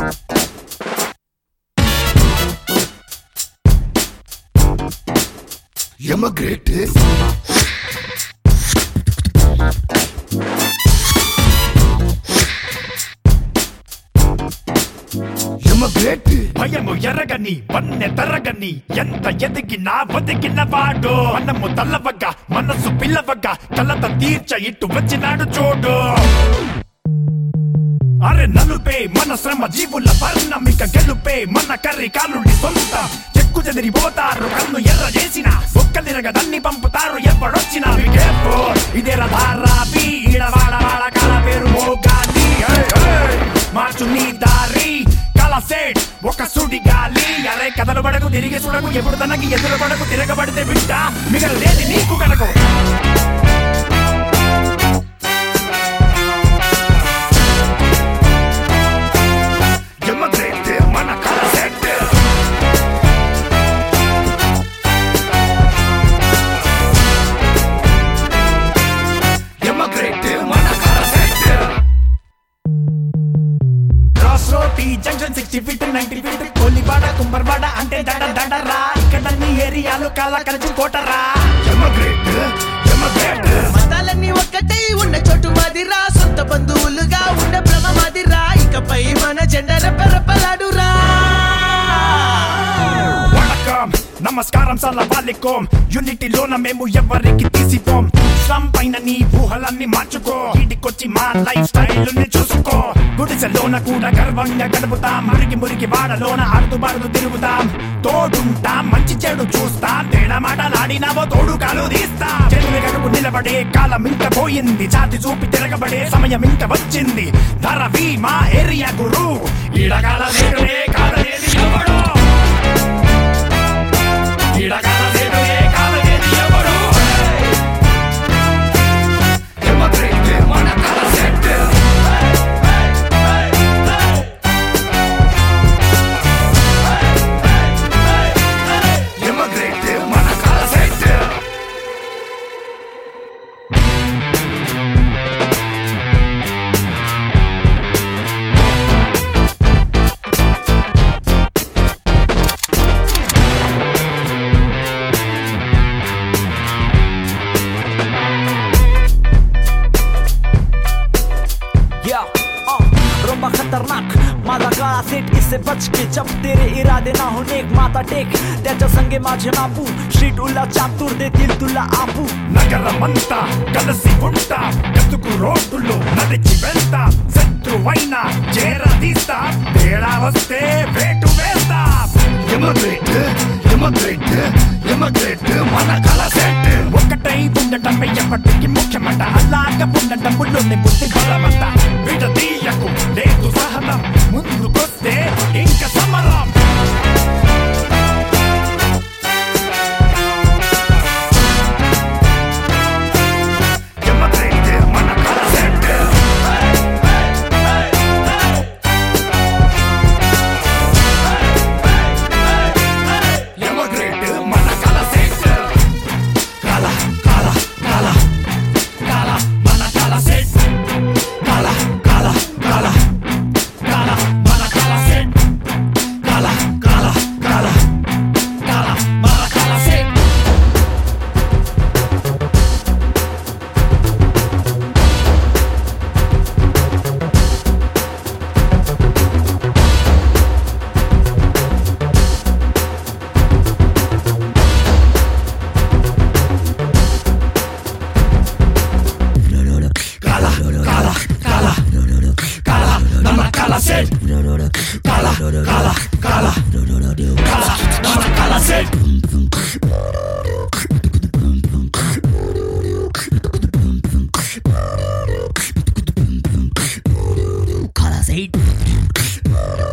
ఎమగ్రేట్ ఎమగ్రేట్ భయము ఎరగని వన్నె తరగని ఎంత ఎదిగినా బతికిన వాడు మనము తల్లవగ్గ మనసు పిల్లవగ్గ కలత తీర్చ ఇటు వచ్చినాడు చూడు అరే నలుపే మన శ్రమ జీవుల పరిణమిక గెలుపే మన కర్రి కాలుడి సొంత చెక్కు చెదిరిపోతారు కన్ను ఎర్ర చేసిన ఒక్కలిరగదన్ని పంపుతారు ఎప్పుడొచ్చినా ఇదే రధారా ఈడవాడ వాడ కాల పేరు మోగాలి ఏయ్, ఏయ్. మార్చు నీ దారి కల సేట్ ఒక సుడి గాలి అరే కథలు పడకు తిరిగి చూడకు ఎప్పుడు తనకి ఎదురు పడకు తిరగబడితే బిడ్డ మిగలలేదు నీకు కనుక ఎమగ్రేట్ మన కళ సెట్ ఎమగ్రేట్ మన కళ సెట్ క్రాస్ రోడ్ ఈ junction sixty feet ninety feet కొల్లిపాడ కుంబర్వాడ అంటే దడ దడరా ఇక్కడ నీ ఏరియాలు కాల కలిసి కోటరా ఎమగ్రేట్ ఎమగ్రేట్ మతాలన్నీ ఒక్కటై ఉన్న చోటు మాదిరా సొంత బంధువులుగా ఉన్న భ్రమ మాదిరా ఇకపై మన జెండా రెప్పరెప్పలాడురా వణకం నమస్కారం సలవాలికోం యూనిటీలోన మేము ఎవరికి తీసిపోం శ్రమ్ పైన నీ ఊహలన్నీ మార్చుకో ఇంటికొచ్చి మా లైఫ్ స్టైల్ ని చూసుకో గుడిసెలోన కూడా గర్వంగా గడుపుతాం మురికి మురికి వాడలోన ఆడుతూ పాడుతూ తిరుగుతాం తోడుంటాం మంచి చెడు చూస్తాం తేడా మాటలాడినావో తోడు కాలు తీస్తాం చెరువు గడుపు నిలబడే కాలం ఇంక పోయింది చాతి చూపి తిరగబడే సమయం ఇంక వచ్చింది ధరవి మా ఏరియా గురు ఈడగాల లేడులే కాదనేది ఎవడో ఈడగాల లేడులే కాదనేది ఎవడో ఎమగ్రేట్ మన కళ సెట్ ఎమగ్రేట్ మన కళ సెట్ या आ, रोमा खतरनाक माझा काळा सेट इससे बच के जब तेरे इरादे ना होणे माता टेक त्याच्या संगे माझे मापू स्ट्रीट उल्ला चातुर देतील तुला आपू నగరమంతా కలిసి ఉంటా ఎందుకు రోడ్డులో నడిచి వెళ్తా శత్రువైనా చేరదీస్తా తేడా వస్తే వేటు వేస్తా ఎమగ్రేట్ ఎమగ్రేట్ ఎమగ్రేట్ మన కళ సెట్ ఒక్కటై ఉండటం ఎప్పటికీ ముఖ్యమంట అలాగ ఉండటం ముళ్ళుని బుద్ధి బలమంట విడదీయకు లేదు సహనం ముందుకొస్తే ఇంక సమరం ఎమగ్రేట్ మన కళ సెట్ ఎమగ్రేట్ మన కళ సెట్ కళ కళ కళ కళ మన కళ సెట్ కళ కళ కళ కళ మన కళ సెట్ కళ కళ కళ కళ మన కళ సెట్ కళ కళ కళ కళ మన కళ సెట్ కళ కళ కళ కళ మన కళ సెట్ काळा सेट